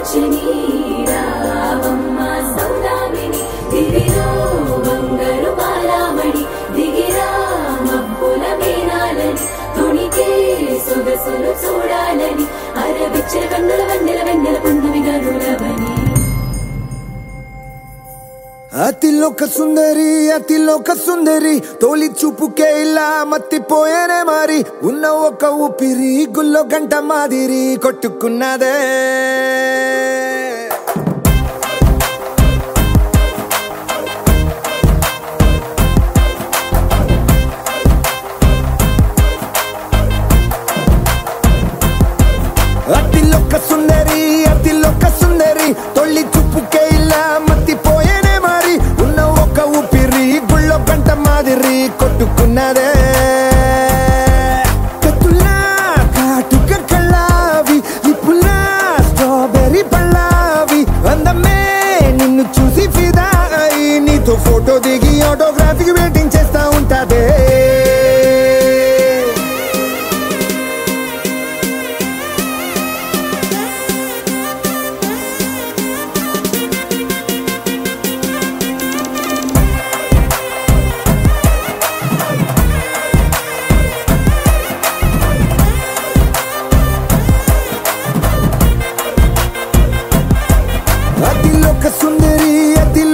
వచ్చని రావమ్మ సౌదామిని దివిలో బంగారు బాలామణి దిగిరా మబ్బుల మేనాలని తుణికే సొగసులు చూడాలని అరవిచ్చల కన్నుల వన్నెల వెన్నెల పున్నమి గనులవని అతిలోక సుందరి అతిలోక సుందరి తోలి చూపుకే ఇలా మత్తిపోయేనే మారి ఉన్న ఒక ఊపిరి గుల్లో గంట మాదిరి కొట్టుకున్నదే అతిలోక సుందరి అతిలోక సుందరి తొల్లి చూపుకే ఇలా మత్తిపోయేనే మారి ఉన్న ఒక ఊపిరి గుళ్ళో గంట మాదిరి కొట్టుకున్నదే కత్తులా కాటుక కళ్ళావి ఇప్పులా స్ట్రాబెర్రీ పళ్ళావి అందమే నిన్ను చూసి ఫిదా అయి నీతో ఫోటో దిగి ఆటోగ్రాఫీకి వెయిటింగ్ చేస్తా ఉంటాదే అతిలోక సుందరి అతి